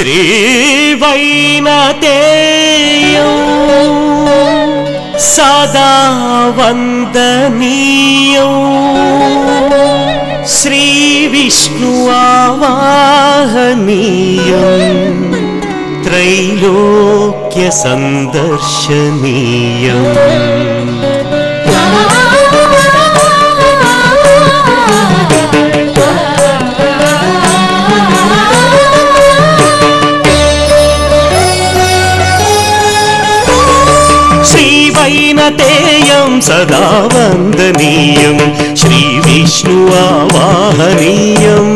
श्रीवैनतेयं सदा वन्दनीयं श्रीविष्णु आवाहनीयम् त्रैलोक्यसन्दर्शनीयम् श्रीवैनतेयं सदा वन्दनीयं श्रीविष्णु आवाहनीयम्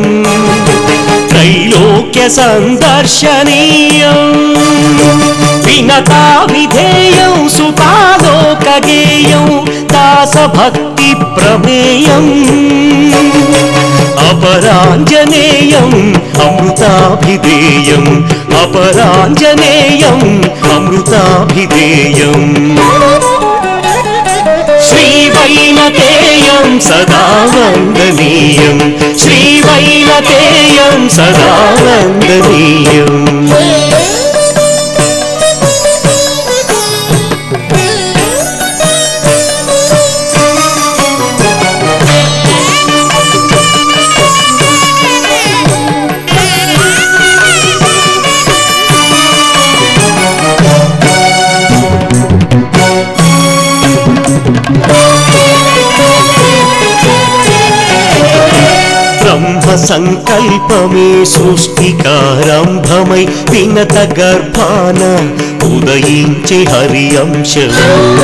त्रैलोक्यसन्दर्शनीयम् विनता विधेयं सुतालोकगेयं दासभक्तिप्रमेयम् अपराञ्जनेयम् अमृताभिधेयम् अपराञ्जनेयम् अमृताभिधेयम् श्रीवैनतेयं सदा वन्दनीयं श्रीवैनतेयं सदा वन्दनीयम् బ్రహ్మ సంకల్పమే సృష్టికారంభమై వినత గర్భాన ఉదయించి హరి అంశము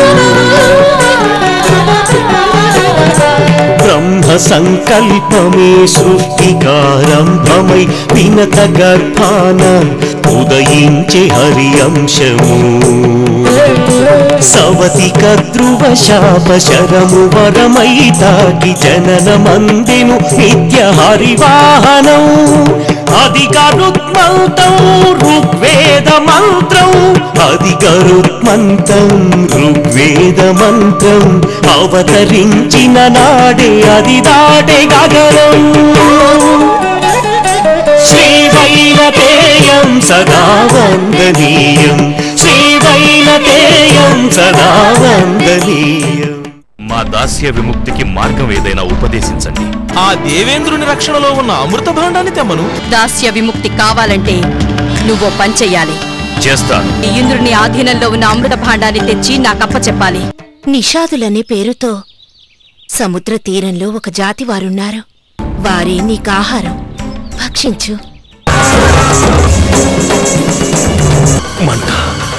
బ్రహ్మ సంకల్పమే సృష్టికారంభమై వినత గర్భాన ఉదయించి హరి అంశము సవతి కద్రువ శాప శరము వరమై తాకి జనన మందిను నిత్య హరివాహనం అది గరుత్మంతం ఋగ్వేద మంత్రం అది గరుత్మంతం ఋగ్వేద మంత్రం అవతరించిన నాడే అది దాటే గగనం శ్రీవైనతేయం సదా వందనీయం శ్రీవైనతేయం సదా వందనీయం మా దాస్య విముక్తికి మార్గం ఏదైనా ఉపదేశించండి ఆ దేవేంద్రుని రక్షణలో ఉన్న అమృత భాండాన్ని తెమ్మను దాస్య విముక్తి కావాలంటే నువ్వు పనిచెయ్యాలి చేస్తాను ఈ ఇంద్రుని ఆధీనంలో ఉన్న అమృత భాండాన్ని తెచ్చి నాకప్ప చెప్పాలి నిషాదులనే పేరుతో సముద్ర తీరంలో ఒక జాతి వారున్నారు వారే నీకు ఆహారం భక్షించు మంట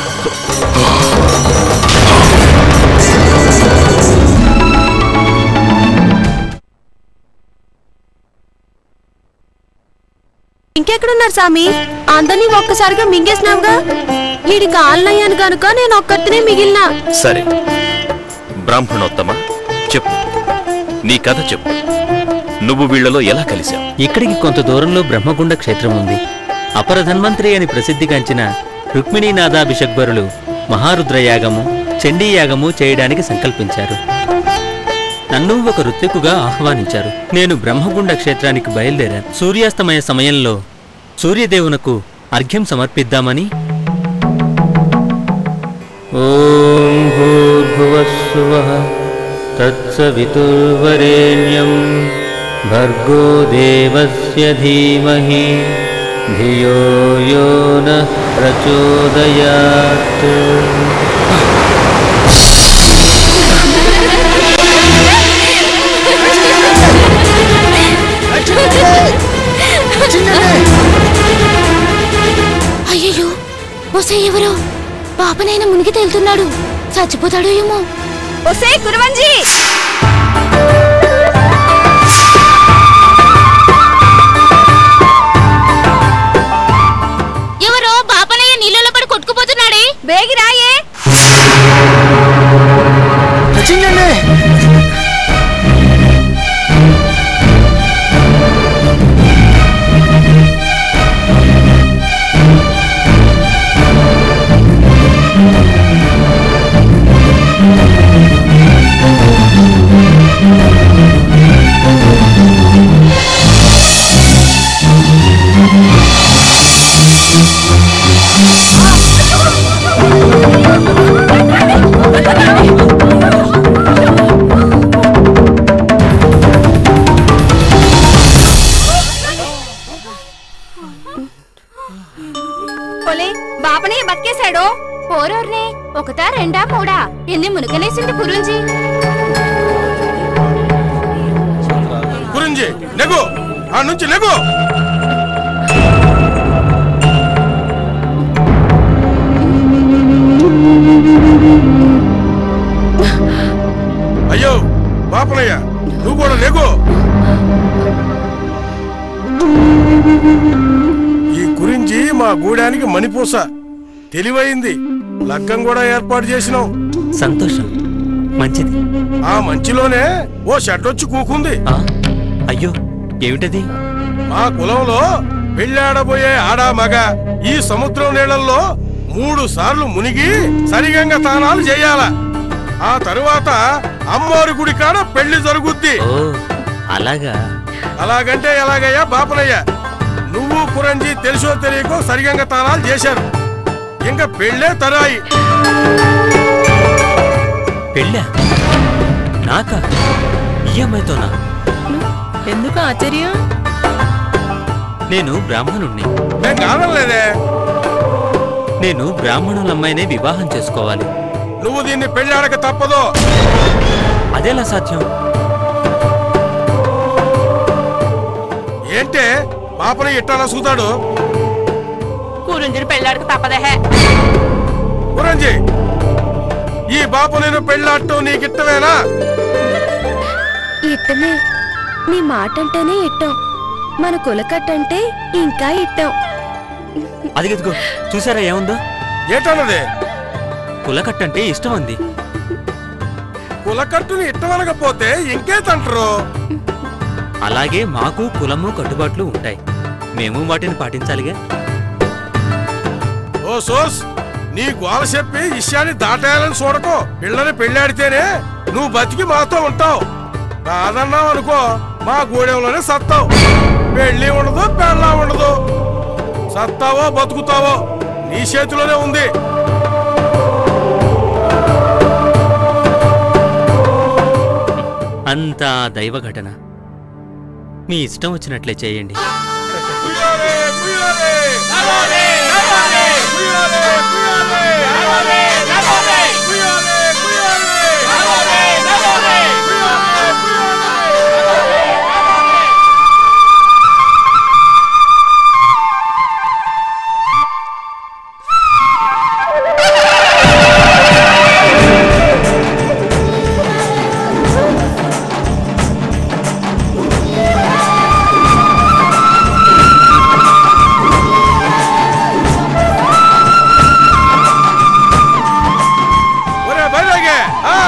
ఇంకెక్కడున్నారు సామి అందరినీ ఒక్కసారిగా మింగేసినావుగా వీడికి ఆన్లయ్యాను గనుక నేను ఒక్కరితోనే మిగిలినా సరే బ్రాహ్మణోత్తమ చెప్పు నీ కథ చెప్పు నువ్వు వీళ్ళలో ఎలా కలిశావు ఇక్కడికి కొంత దూరంలో బ్రహ్మగుండ క్షేత్రం ఉంది అపర ధన్వంతరి అని ప్రసిద్ధిగాంచిన రుక్మిణీనాథాభిషగ్వరులు మహారుద్రయాగము చండీయాగము చేయడానికి సంకల్పించారు నన్ను ఒక ఋత్వికుగా ఆహ్వానించారు నేను బ్రహ్మగుండ క్షేత్రానికి బయలుదేరాను సూర్యాస్తమయ సమయంలో సూర్యదేవునకు అర్ఘ్యం సమర్పిద్దామని ఓం భూర్భువస్సువః తత్సవితుర్వరేణ్యం భర్గో దేవస్య ధీమహి ధియో యో నః ప్రచోదయాత్ అయ్యయ్యో ఒసే ఎవరో పాపనైనా మునిగి తేలుతున్నాడు చచ్చిపోతాడో ఏమో ఒసే కురవంజీ ఎవరో పాపనయ్య నీళ్ళలో పడి కొట్టుకుపోతున్నాడే బేగి రాయే ఆ రెండా మూడా ఎన్ని మునకలేసింది గురుంజీ గురించి నెగు ఆ నుంచి నెగు అయ్యో బాపనయ్య నువ్వు కూడా నెగు ఈ గురించి మా గూడానికి మణిపూస తెలివైంది లగ్గం కూడా ఏర్పాటు చేసినాం సంతోషం మంచిది ఆ మంచిలోనే ఓ షర్ట్ వచ్చి కూకుంది ఆ, అయ్యో ఏమిటది మా కులంలో పెళ్ళాడబోయే ఆడా మగ ఈ సముద్రం నీళ్ళల్లో మూడు సార్లు మునిగి సరిగంగ తానాలు చేయాల ఆ తరువాత అమ్మోరి గుడి కాడ పెళ్లి జరుగుద్ది ఓ అలాగా అలాగంటే ఎలాగయ్యా బాపనయ్య నువ్వు కురంజీ తెలుసో తెలియకో సరిగంగ తానాలు చేశారు ఇంకా పెళ్ళే తరాయి పెళ్ళా నాకా ఈ అమ్మాయితోనా ఎందుకు ఆశ్చర్యం నేను బ్రాహ్మణుణ్ణి మేం కాదనలేదే నేను బ్రాహ్మణుల అమ్మాయినే వివాహం చేసుకోవాలి నువ్వు దీన్ని పెళ్ళాడక తప్పదు అదెలా సాధ్యం ఏంటే బాపనయ్య ఇట్టానా సూతాడు కూరుంజుని పెళ్ళాడక తప్పదే కురంజీ ఈ బాపు నేను పెళ్ళాడటం నీకిట్టవేనా ఇట్టమే నీ మాట అంటేనే ఇట్టం మన కులకట్టంటే ఇంకా ఇట్టం అదిగదిగో చూసారా ఏముందో ఏటన్నది కులకట్టంటే ఇష్టం అంది కులకట్టుని ఇట్టవనకపోతే ఇంకేతంటారు అలాగే మాకు కులము కట్టుబాట్లు ఉంటాయి మేము వాటిని పాటించాలిగా ఓ సోస్ నీ గోల చెప్పి ఇష్యాన్ని దాటేయాలని చూడకో పిల్లని పెళ్ళాడితేనే నువ్వు బతికి మాతో ఉంటావు కాదన్నావు అనుకో మా గూడెంలోనే సత్తావు పెళ్ళి ఉండదు పెళ్ళా ఉండదు సత్తావో బతుకుతావో నీ చేతిలోనే ఉంది అంతా దైవ ఘటన మీ ఇష్టం వచ్చినట్లే చేయండి కుయ్యాలే, కుయ్యాలే! కుయ్యాలే, కుయ్యాలే! కుయ్యాలే, కుయ్యాలే! కుయ్యాలే, కుయ్యాలే! ఒరే బయలుగే ఆ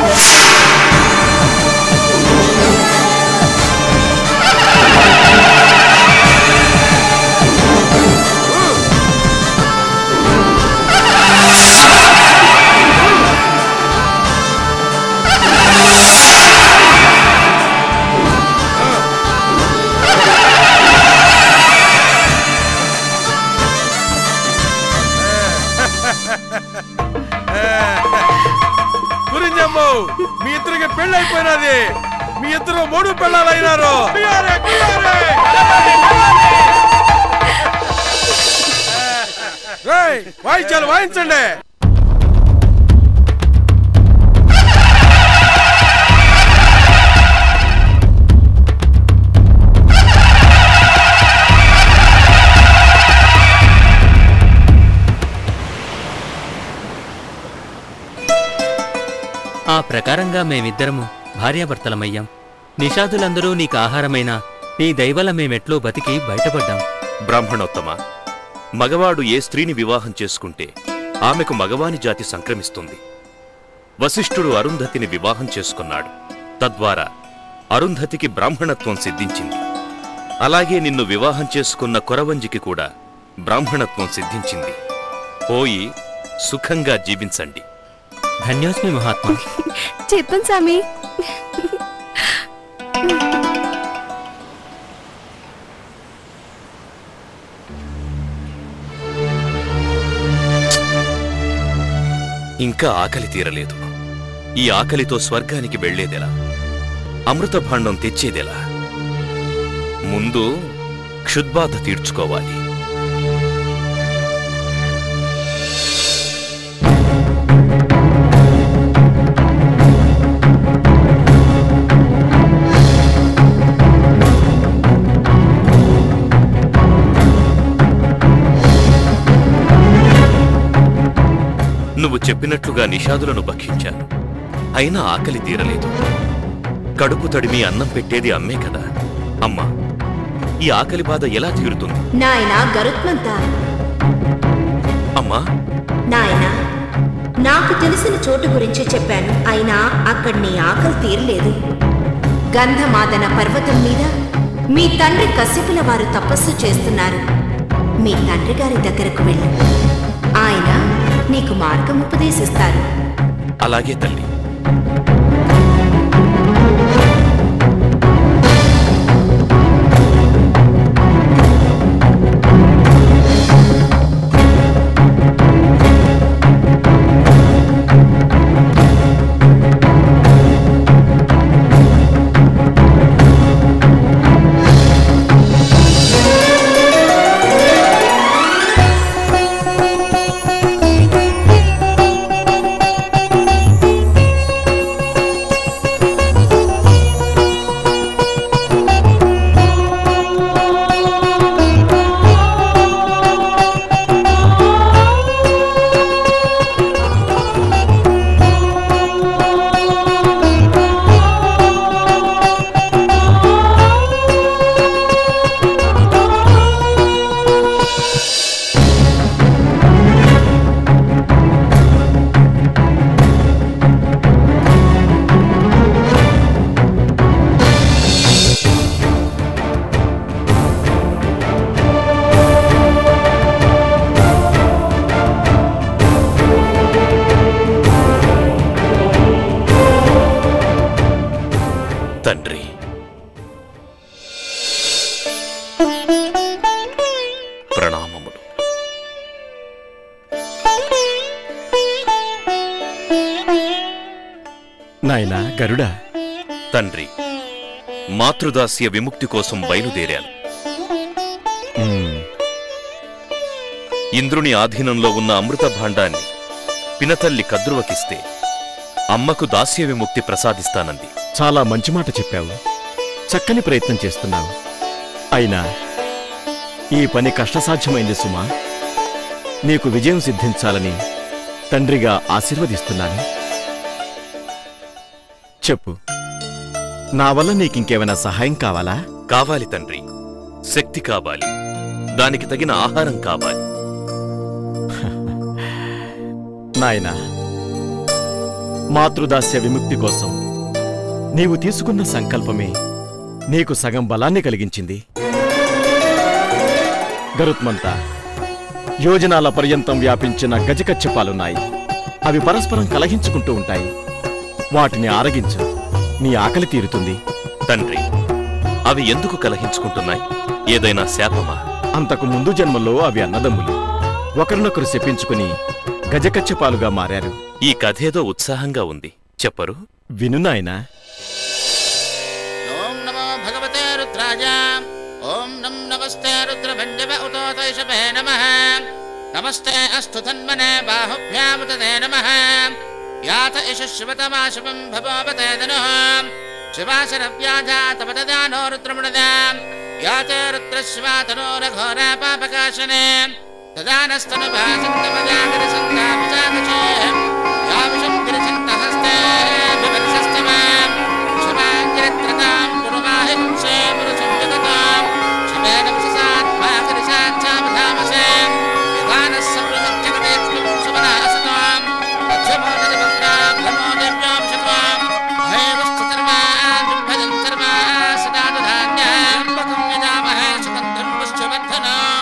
గురింజమ్మో మీ ఇద్దరికి పెళ్ళి అయిపోయినది మీ ఇద్దరు మూడు పెళ్ళాలైనారు కుయ్యాలే, కుయ్యాలే! రేయ్, వాయించాలి వాయించండి ఆ ప్రకారంగా మేమిద్దరము భార్యాభర్తలమయ్యాం నిషాదులందరూ నీకు ఆహారమైన నీ దైవల మేమెట్లో బతికి బయటపడ్డాం బ్రాహ్మణోత్తమ మగవాడు ఏ స్త్రీని వివాహం చేసుకుంటే ఆమెకు మగవాని జాతి సంక్రమిస్తుంది వశిష్ఠుడు అరుంధతిని వివాహం చేసుకున్నాడు తద్వారా అరుంధతికి బ్రాహ్మణత్వం సిద్ధించింది అలాగే నిన్ను వివాహం చేసుకున్న కొరవంజికి కూడా బ్రాహ్మణత్వం సిద్ధించింది పోయి సుఖంగా జీవించండి ధన్యోస్మి మహాత్మా చెప్పండి స్వామి ఇంకా ఆకలి తీరలేదు ఈ ఆకలితో స్వర్గానికి వెళ్లేదెలా అమృత భాండం తెచ్చేదెలా ముందు క్షుద్బాధ తీర్చుకోవాలి చెప్పినట్లుగా నిషాదులను భక్షించాను అయినా ఆకలి తీరలేదు కడుపు తడిమి అన్నం పెట్టేది అమ్మే కదా అమ్మా ఈ ఆకలి బాధ ఎలా తీరుతుంది నాయనా గరుత్మంత అమ్మా నాయనా నాకు తెలిసిన చోటు గురించి చెప్పాను అయినా అక్కడ నీ ఆకలి తీరలేదు గంధమాదన పర్వతం మీద మీ తండ్రి కశ్యపుల వారు తపస్సు చేస్తున్నారు మీ తండ్రి గారి దగ్గరకు వెళ్ళు ఆయన నీకు మార్గం ఉపదేశిస్తారు అలాగే తల్లి తండ్రి ప్రణామములు నాయనా గరుడా తండ్రి మాతృదాస్య విముక్తి కోసం బయలుదేరాను ఉమ్, ఇంద్రుని ఆధీనంలో ఉన్న అమృత భాండాన్ని పినతల్లి కద్రువకిస్తే అమ్మకు దాస్య విముక్తి ప్రసాదిస్తానంది చాలా మంచి మాట చెప్పావు చక్కని ప్రయత్నం చేస్తున్నావు అయినా ఈ పని కష్టసాధ్యమైంది సుమా నీకు విజయం సిద్ధించాలని తండ్రిగా ఆశీర్వదిస్తున్నాను చెప్పు నా వల్ల నీకింకేమైనా సహాయం కావాలా కావాలి తండ్రి శక్తి కావాలి దానికి తగిన ఆహారం కావాలి నాయనా మాతృదాస్య విముక్తి కోసం నీవు తీసుకున్న సంకల్పమే నీకు సగం బలాన్ని కలిగించింది గరుత్మంతా యోజనాల పర్యంతం వ్యాపించిన గజకచ్చపాలున్నాయి అవి పరస్పరం కలహించుకుంటూ ఉంటాయి వాటిని ఆరగించు నీ ఆకలి తీరుతుంది తండ్రి అవి ఎందుకు కలహించుకుంటున్నాయి ఏదైనా శాపమా అంతకు ముందు జన్మలో అవి అన్నదమ్ములు ఒకరినొకరు శపించుకుని గజకచ్చపాలుగా మారారు ఈ కథేదో ఉత్సాహంగా ఉంది చెప్పరు విను నాయనా ఓం నమో భగవతే రుద్రాయ ఓం నం నమస్తే రుద్రభంజవ ఉతోతైషభే నమ నమస్తే అస్తు తన్మనే బాహుభ్యాముతతే నమ యాత ఇష శివతమాశుభం భవోపతే ధను శివాశరవ్యాజాతపదదానో రుద్రముణదా యాతే రుద్రశ్వాతనోరఘోర పాపకాశనే తదానస్తను భాసంతమజాగర సంతాపజాగచే యావిషం గిరిచంతహస్తే వివర్షస్తమా శివాంగిరత్రతాం పురుమాహింసే పురుషం జగతాం శివేన విశసాత్మాకరిశాచ్చామధామసే విధానः సంవృహజ్జగదేక్ష్మం శుభనాసతాం మధ్యమోదజభద్రాం నమో దివ్యాంశతాం భైరస్థితర్మాన్ బింభజం సర్వా సదా ధాన్యాం పకం యజామహే సుగంధం పుష్యవర్ధనాం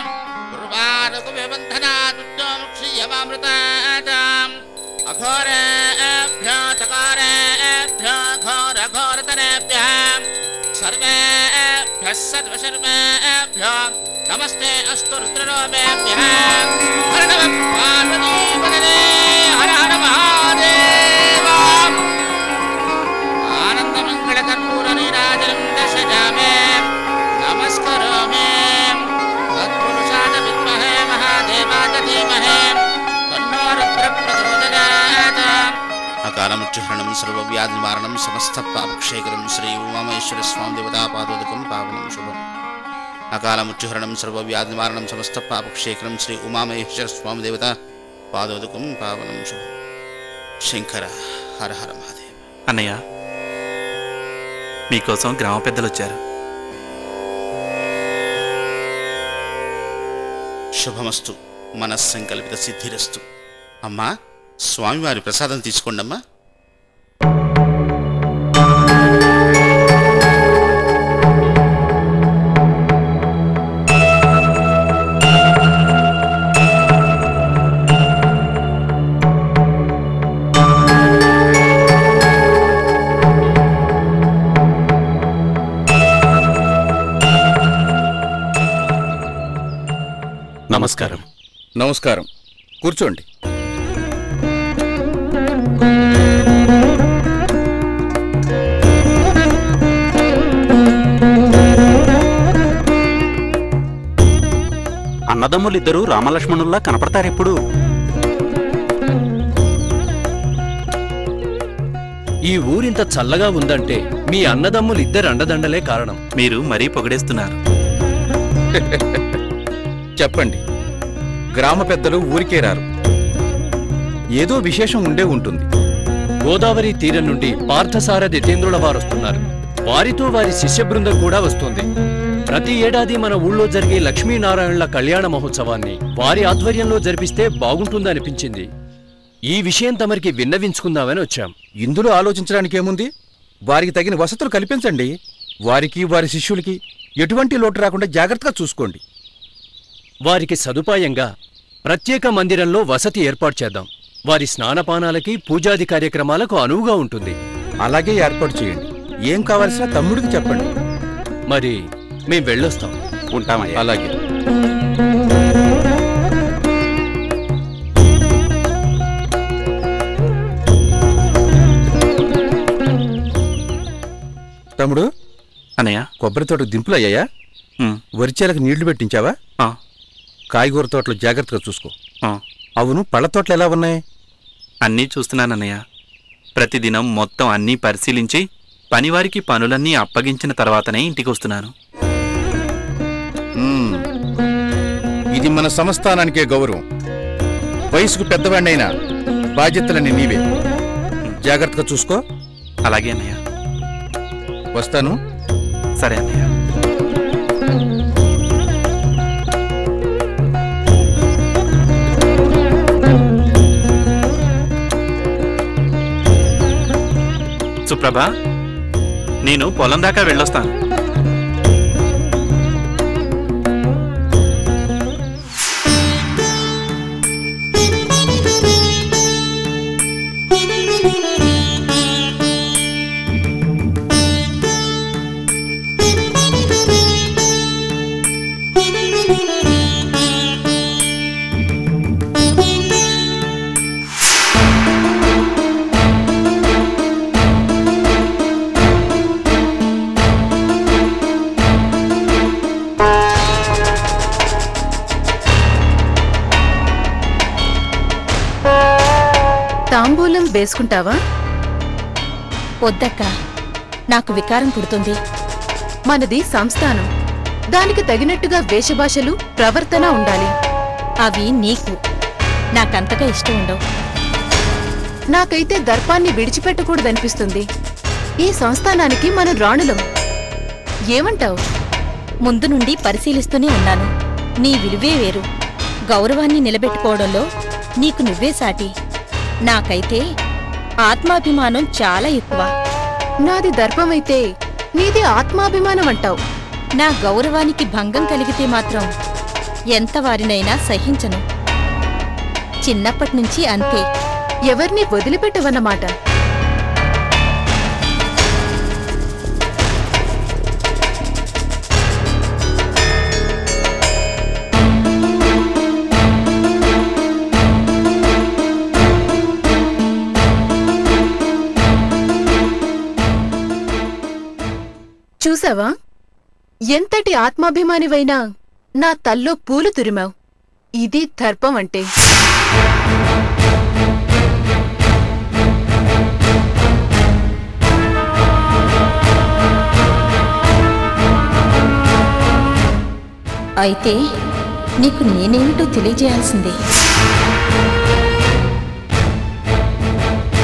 పూర్వారకువ్యబంధనాదుద్యోముక్షీయమామృతాదాం అఘోరేభ్యో తకారేభ్యో ఘోరఘోరతరేభ్యः सर्वेभ्यः सर्वशर्वेभ्यो नमस्ते अस्तु रुद्ररूपेभ्यः हर नमः पार्वतीपदने हर हर महादेव आनन्दमङ्गलकर्पूरनीराजनं दशजामे नमस्करोमि तत्पुरुषाय विद्महे महादेवाय धीमहि तन्नो रुद्रप्रचोदयात् అకాలముచ్చహరణం సర్వవ్యాధి నివారణం సమస్త పాపక్షేకరం శ్రీ ఉమామేశ్వర స్వామి దేవతాపాదోదకం పావనం శుభం అకాలముచ్చహరణం సర్వవ్యాధి నివారణం సమస్త పాపక్షేకరం శ్రీ ఉమామేశ్వర స్వామి దేవత పాదోదకం పావనం శుభం శంకర హర హర మహాదేవ్ అన్నయ్య మీకోసం గ్రామ పెద్దలు వచ్చారు శుభమస్తు మనస్సంకల్పిత సిద్ధిరస్తు అమ్మా స్వామివారి ప్రసాదం తీసుకోండమ్మా నమస్కారం నమస్కారం కూర్చోండి అన్నదమ్ములిద్దరూ రామలక్ష్మణుల్లా కనపడతారెప్పుడు ఈ ఊరింత చల్లగా ఉందంటే మీ అన్నదమ్ములు ఇద్దరు అండదండలే కారణం మీరు మరీ పొగిడేస్తున్నారు చెప్పండి గ్రామ పెద్దలు ఊరికే రారు ఏదో విశేషం ఉండే ఉంటుంది గోదావరి తీరం నుండి పార్థసారథి యతీంద్రుల వారు వస్తున్నారు వారితో వారి శిష్య బృందం కూడా వస్తోంది ప్రతి ఏడాది మన ఊళ్ళో జరిగే లక్ష్మీనారాయణుల కళ్యాణ మహోత్సవాన్ని వారి ఆధ్వర్యంలో జరిపిస్తే బాగుంటుందనిపించింది ఈ విషయం తమరికి విన్నవించుకుందామని వచ్చాం ఇందులో ఆలోచించడానికి ఏముంది వారికి తగిన వసతులు కల్పించండి వారికి వారి శిష్యులకి ఎటువంటి లోటు రాకుండా జాగ్రత్తగా చూసుకోండి వారికి సదుపాయంగా ప్రత్యేక మందిరంలో వసతి ఏర్పాటు చేద్దాం వారి స్నానపానాలకి పూజాది కార్యక్రమాలకు అనువుగా ఉంటుంది అలాగే ఏర్పాటు చేయండి ఏం కావాల్సిన తమ్ముడికి చెప్పండి మరి మేం వెళ్ళొస్తాం ఉంటామయ్యా అలాగే తమ్ముడు అన్నయ్య కొబ్బరి తోటకు దింపులు అయ్యాయా వరిచేలకు నీళ్లు పెట్టించావా కాయగూర తోటలు జాగ్రత్తగా చూసుకో అవును పళ్ళ తోటలు ఎలా ఉన్నాయి అన్నీ చూస్తున్నానన్నయ్య ప్రతిదినం మొత్తం అన్నీ పరిశీలించి పనివారికి పనులన్నీ అప్పగించిన తర్వాతనే ఇంటికి వస్తున్నాను మ్మ్. ఇది మన సంస్థానానికే గౌరవం వయసుకు పెద్దవాడినైనా బాధ్యతలని నీవే జాగ్రత్తగా చూసుకో అలాగే అన్నయ్య వస్తాను సరే అన్నయ్య సుప్రభ నేను పొలం దాకా వెళ్ళొస్తాను తాంబూలం వేసుకుంటావా వద్దక్క నాకు వికారం పుడుతుంది మనది సంస్థానం దానికి తగినట్టుగా వేషభాషలు ప్రవర్తన ఉండాలి అవి నీకు నాకంతగా ఇష్టం ఉండవు నాకైతే దర్పాన్ని విడిచిపెట్టకూడదనిపిస్తుంది ఈ సంస్థానానికి మనం రాణులం ఏమంటావు ముందు నుండి పరిశీలిస్తూనే ఉన్నాను నీ విలువే వేరు గౌరవాన్ని నిలబెట్టుకోవడంలో నీకు నువ్వే సాటి నాకైతే ఆత్మాభిమానం చాలా ఎక్కువ నాది దర్పమైతే నీది ఆత్మాభిమానం అంటావు నా గౌరవానికి భంగం కలిగితే మాత్రం ఎంత వారినైనా సహించను చిన్నప్పటి నుంచి అంతే ఎవరిని వదిలిపెట్టవన్నమాట చూసావా ఎంతటి ఆత్మాభిమానివైనా నా తల్లో పూలు తురిమావు ఇది దర్పం అంటే అయితే నీకు నేనేమిటో తెలియజేయాల్సిందే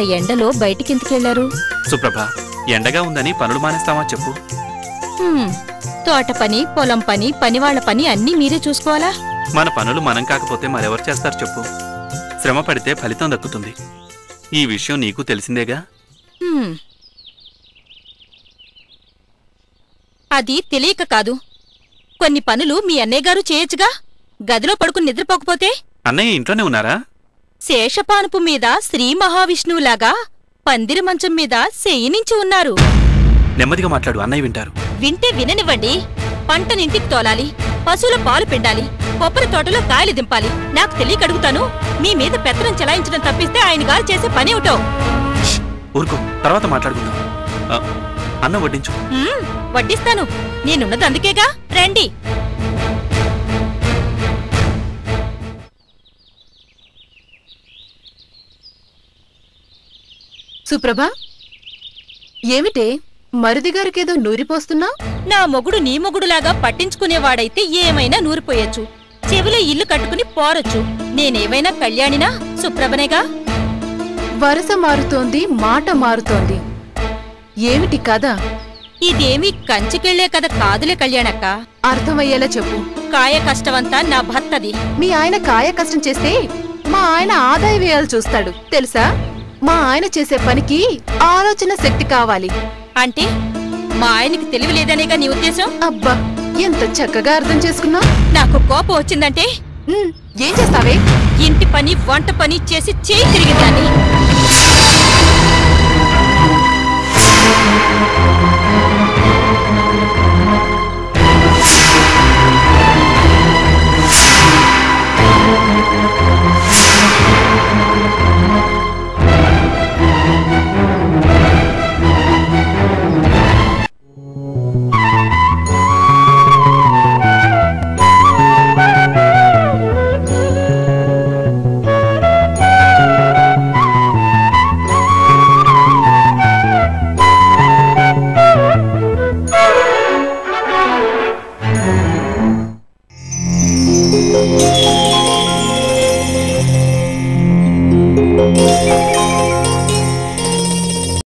ఎండలో బయటికెందుకెళ్లారు సుప్రభ ఎండగా ఉందని పనులు మానేస్తావా చెప్పు హ్మ్, తోట పని పొలం పని పనివాళ్ల పని అన్నీ మీరే చూసుకోవాలా మన పనులు మనం కాకపోతే మరెవరు చేస్తారు చెప్పు శ్రమ పడితే ఫలితం దక్కుతుంది ఈ విషయం నీకు తెలిసిందేగా హ్మ్. అది తెలియక కాదు కొన్ని పనులు మీ అన్నయ్య గారు చేయొచ్చుగా గదిలో పడుకుని నిద్రపోకపోతే అన్నయ్య ఇంట్లోనే ఉన్నారా శేషపానుపు మీద శ్రీ మహావిష్ణువులాగా పందిరి మంచం మీద శయనించి ఉన్నారు నెమ్మదిగా మాట్లాడు అన్నయ్య వింటారు వింటే విననివ్వండి పంటనింటికి తోలాలి పశువుల పాలు పిండాలి కొబ్బరి తోటలో కాయలు దింపాలి నాకు తెలియక అడుగుతాను మీ మీద పెత్తనం చెలాయించడం తప్పిస్తే ఆయన గారు చేసే పని ఏమిటో ఊరుకో తర్వాత మాట్లాడుకుందాం ఆ, అన్న వడ్డించు హ్మ్, వడ్డిస్తాను నేనున్నది అందుకేగా రండి సుప్రభ ఏమిటే మరిది గారికేదో నూరిపోస్తున్నా నా మొగుడు నీ మొగుడులాగా పట్టించుకునేవాడైతే ఏమైనా నూరిపోయొచ్చు చెవిలో ఇల్లు కట్టుకుని పోరొచ్చు నేనేమైనా కళ్యాణినా సుప్రభనేగా వరస మారుతోంది మాట మారుతోంది ఏమిటి కథ ఇదేమీ కంచికెళ్లే కథ కాదులే కళ్యాణక్క అర్థమయ్యేలా చెప్పు కాయ కష్టమంతా నా భర్తది మీ ఆయన కాయ కష్టం చేస్తే మా ఆయన ఆదాయ వ్యయాలు చూస్తాడు తెలుసా మా ఆయన చేసే పనికి ఆలోచన శక్తి కావాలి అంటే మా ఆయనకి తెలివి లేదనేగా నీ ఉద్దేశం అబ్బా ఎంత చక్కగా అర్థం చేసుకున్నా నాకు కోపం వచ్చిందంటే ఏం చేస్తావే ఇంటి పని వంట పని చేసి చేయి తిరిగిందాన్ని